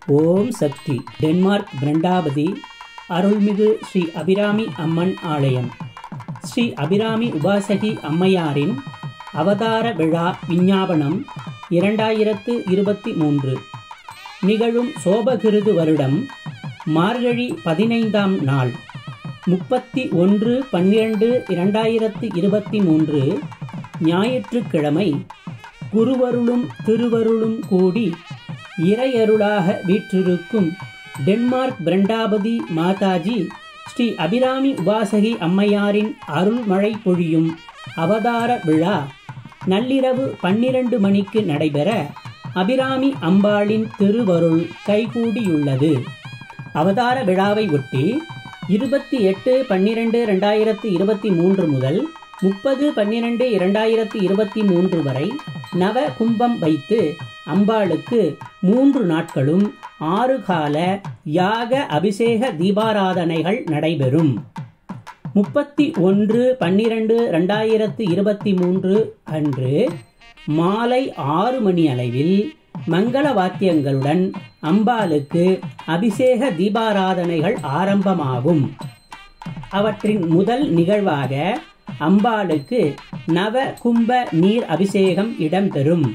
ஓம் சக்தி Denmark பிரண்டாபதி அருள்மிகு ஸ்ரீ அபிராமி அம்மன் ஆலயம் ஸ்ரீ அபிராமி உபாசகி அம்மையாரின் அவதார விழா விஞ்ஞாபனம் இரண்டாயிரத்து இருபத்தி மூன்று நிகழும் சோபகிருது வருடம் மார்கழி பதினைந்தாம் நாள் முப்பத்தி ஒன்று பன்னிரண்டு இரண்டாயிரத்து இருபத்தி மூன்று ஞாயிற்றுக்கிழமை குருவருளும் திருவருளும் கூடி இறையருளாக வீற்றிருக்கும் டென்மார்க் பிரண்டாபதி மாதாஜி ஸ்ரீ அபிராமி உபாசகி அம்மையாரின் அருள்மழை பொழியும் அவதார விழா நள்ளிரவு பன்னிரண்டு மணிக்கு நடைபெற அபிராமி அம்பாளின் திருவருள் கைகூடியுள்ளது அவதார விழாவை ஒட்டி இருபத்தி எட்டு பன்னிரண்டு ரெண்டாயிரத்து இருபத்தி மூன்று முதல் முப்பது பன்னிரண்டு இரண்டாயிரத்து இருபத்தி மூன்று வரை நவ கும்பம் வைத்து அம்பாளுக்கு மூன்று நாட்களும் ஆறு கால யாக அபிஷேக தீபாராதனைகள் நடைபெறும் முப்பத்தி ஒன்று பன்னிரண்டு ரெண்டாயிரத்து இருபத்தி மூன்று அன்று மாலை ஆறு மணி அளவில் மங்கள வாத்தியங்களுடன் அம்பாளுக்கு அபிஷேக தீபாராதனைகள் ஆரம்பமாகும் அவற்றின் முதல் நிகழ்வாக அம்பாளுக்கு நவ கும்ப நீர் அபிஷேகம் இடம்பெறும்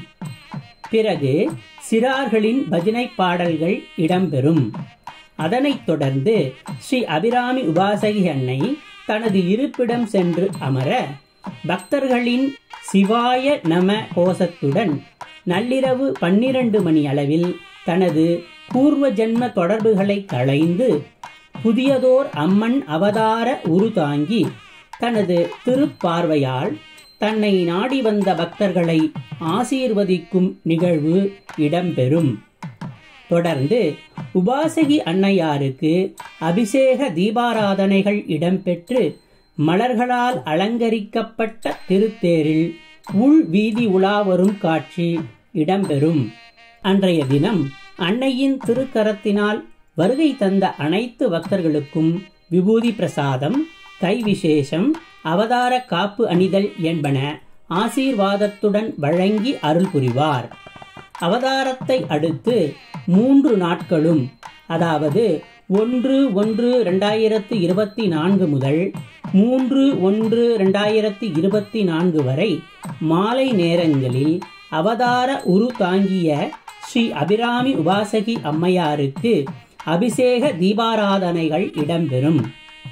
பிறகு சிறார்களின் பஜனை பாடல்கள் இடம்பெறும் அதனைத் தொடர்ந்து ஸ்ரீ அபிராமி உபாசகி அன்னை தனது இருப்பிடம் சென்று அமர பக்தர்களின் சிவாய நம கோஷத்துடன் நள்ளிரவு பன்னிரண்டு மணி அளவில் தனது பூர்வ ஜென்ம தொடர்புகளை களைந்து புதியதோர் அம்மன் அவதார உருதாங்கி தனது திருப்பார்வையால் தன்னை நாடி வந்த பக்தர்களை ஆசீர்வதிக்கும் நிகழ்வு இடம்பெறும் தொடர்ந்து உபாசகி அன்னையாருக்கு அபிஷேக தீபாராதனைகள் இடம்பெற்று மலர்களால் அலங்கரிக்கப்பட்ட திருத்தேரில் உள் வீதி உலா வரும் காட்சி இடம்பெறும் அன்றைய தினம் அன்னையின் திருக்கரத்தினால் வருகை தந்த அனைத்து பக்தர்களுக்கும் விபூதி பிரசாதம் கைவிசேஷம் அவதார காப்பு அணிதல் என்பன ஆசீர்வாதத்துடன் வழங்கி அருள் புரிவார் அவதாரத்தை அடுத்து மூன்று நாட்களும் அதாவது ஒன்று ஒன்று ரெண்டாயிரத்து இருபத்தி நான்கு முதல் மூன்று ஒன்று ரெண்டாயிரத்து இருபத்தி நான்கு வரை மாலை நேரங்களில் அவதார உரு தாங்கிய ஸ்ரீ அபிராமி உபாசகி அம்மையாருக்கு அபிஷேக தீபாராதனைகள் இடம்பெறும்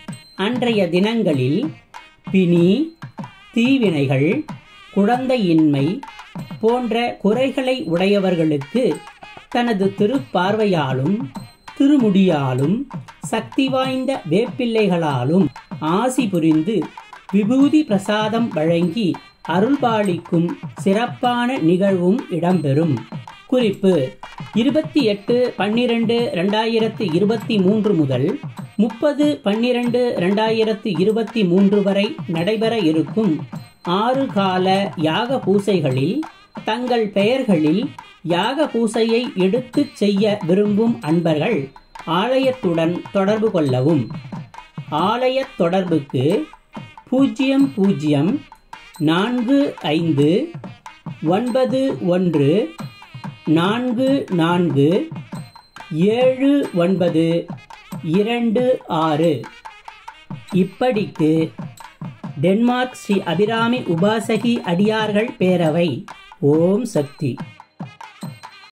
அன்றைய தினங்களில் பிணி தீவினைகள் குழந்தையின்மை போன்ற குறைகளை உடையவர்களுக்கு தனது திருப்பார்வையாலும் திருமுடியாலும் சக்தி வாய்ந்த வேப்பிள்ளைகளாலும் ஆசி புரிந்து விபூதி பிரசாதம் வழங்கி அருள்பாலிக்கும் சிறப்பான நிகழ்வும் இடம்பெறும் குறிப்பு இருபத்தி எட்டு பன்னிரண்டு ரெண்டாயிரத்து இருபத்தி மூன்று முதல் முப்பது பன்னிரண்டு ரெண்டாயிரத்து இருபத்தி மூன்று வரை நடைபெற இருக்கும் ஆறு கால யாக பூசைகளில் தங்கள் பெயர்களில் யாக பூசையை எடுத்துச் செய்ய விரும்பும் அன்பர்கள் ஆலயத்துடன் தொடர்பு கொள்ளவும் ஆலய தொடர்புக்கு பூஜ்ஜியம் பூஜ்ஜியம் நான்கு ஐந்து ஒன்பது ஒன்று நான்கு நான்கு ஏழு ஒன்பது இரண்டு ஆறு இப்படிக்கு டென்மார்க் ஸ்ரீ அபிராமி உபாசகி அடியார்கள் பேரவை ஓம் சக்தி